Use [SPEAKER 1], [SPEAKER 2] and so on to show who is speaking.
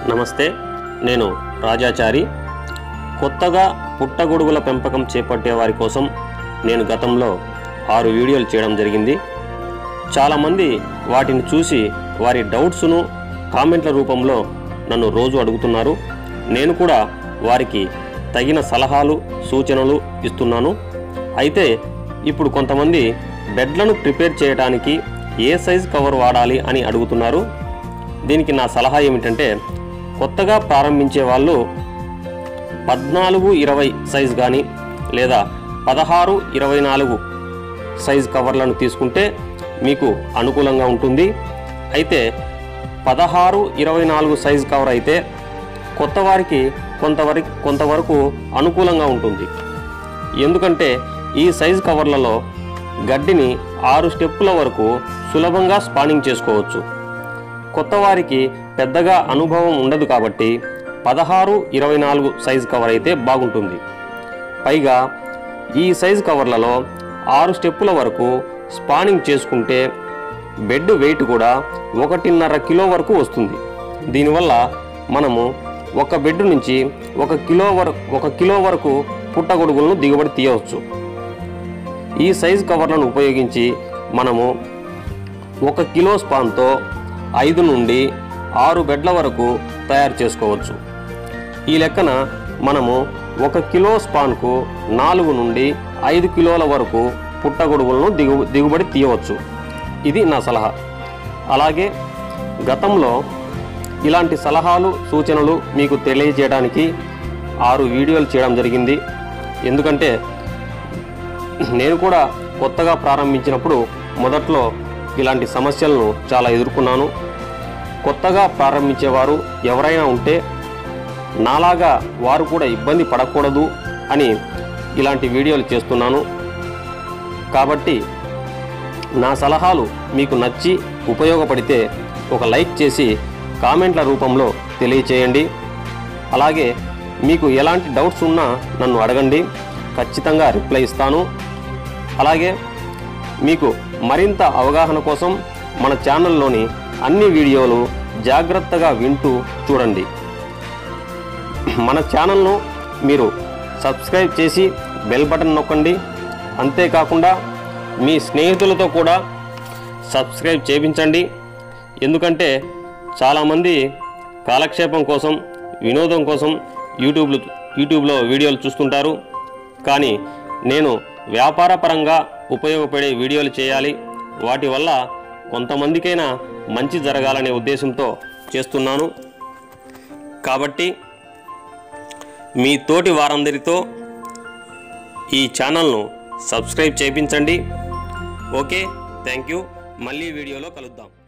[SPEAKER 1] నమస్తే నేను రాజాచారి కొత్తగా పుట్టగొడుగుల పెంపకం చేపట్టే వారి కోసం నేను గతంలో ఆరు వీడియోలు చేయడం జరిగింది చాలామంది వాటిని చూసి వారి డౌట్స్ను కామెంట్ల రూపంలో నన్ను రోజు అడుగుతున్నారు నేను కూడా వారికి తగిన సలహాలు సూచనలు ఇస్తున్నాను అయితే ఇప్పుడు కొంతమంది బెడ్లను ప్రిపేర్ చేయడానికి ఏ సైజ్ కవర్ వాడాలి అని అడుగుతున్నారు దీనికి నా సలహా ఏమిటంటే కొత్తగా ప్రారంభించే వాళ్ళు పద్నాలుగు ఇరవై సైజ్ కానీ లేదా పదహారు ఇరవై నాలుగు సైజ్ కవర్లను తీసుకుంటే మీకు అనుకూలంగా ఉంటుంది అయితే పదహారు ఇరవై నాలుగు సైజ్ కవర్ అయితే కొత్త వారికి కొంతవరకు కొంతవరకు అనుకూలంగా ఉంటుంది ఎందుకంటే ఈ సైజ్ కవర్లలో గడ్డిని ఆరు స్టెప్పుల వరకు సులభంగా స్పానింగ్ చేసుకోవచ్చు కొత్త వారికి పెద్దగా అనుభవం ఉండదు కాబట్టి పదహారు ఇరవై నాలుగు సైజ్ కవర్ అయితే బాగుంటుంది పైగా ఈ సైజ్ కవర్లలో ఆరు స్టెప్పుల వరకు స్పానింగ్ చేసుకుంటే బెడ్ వెయిట్ కూడా ఒకటిన్నర కిలో వరకు వస్తుంది దీనివల్ల మనము ఒక బెడ్ నుంచి ఒక కిలో వరకు ఒక కిలో వరకు పుట్టగొడుగులను దిగుబడి తీయవచ్చు ఈ సైజ్ కవర్లను ఉపయోగించి మనము ఒక కిలో స్పాన్తో ఐదు నుండి ఆరు బెడ్ల వరకు తయారు చేసుకోవచ్చు ఈ లెక్కన మనము ఒక కిలో స్పాన్కు నాలుగు నుండి ఐదు కిలోల వరకు పుట్టగొడుగులను దిగు దిగుబడి తీయవచ్చు ఇది నా సలహా అలాగే గతంలో ఇలాంటి సలహాలు సూచనలు మీకు తెలియజేయడానికి ఆరు వీడియోలు చేయడం జరిగింది ఎందుకంటే నేను కూడా కొత్తగా ప్రారంభించినప్పుడు మొదట్లో ఇలాంటి సమస్యలను చాలా ఎదుర్కొన్నాను కొత్తగా ప్రారంభించేవారు ఎవరైనా ఉంటే నాలాగా వారు కూడా ఇబ్బంది పడకూడదు అని ఇలాంటి వీడియోలు చేస్తున్నాను కాబట్టి నా సలహాలు మీకు నచ్చి ఉపయోగపడితే ఒక లైక్ చేసి కామెంట్ల రూపంలో తెలియచేయండి అలాగే మీకు ఎలాంటి డౌట్స్ ఉన్నా నన్ను అడగండి ఖచ్చితంగా రిప్లై ఇస్తాను అలాగే మీకు మరింత అవగాహన కోసం మన ఛానల్లోని అన్ని వీడియోలు జాగ్రత్తగా వింటూ చూడండి మన ఛానల్ను మీరు సబ్స్క్రైబ్ చేసి బెల్ బటన్ నొక్కండి అంతేకాకుండా మీ స్నేహితులతో కూడా సబ్స్క్రైబ్ చేయించండి ఎందుకంటే చాలామంది కాలక్షేపం కోసం వినోదం కోసం యూట్యూబ్లో యూట్యూబ్లో వీడియోలు చూస్తుంటారు కానీ నేను వ్యాపారపరంగా ఉపయోగపడే వీడియోలు చేయాలి వాటి వల్ల కొంతమందికైనా మంచి జరగాలనే ఉద్దేశంతో చేస్తున్నాను కాబట్టి మీ తోటి వారందరితో ఈ ఛానల్ను సబ్స్క్రైబ్ చేయించండి ఓకే థ్యాంక్ యూ మళ్ళీ వీడియోలో కలుద్దాం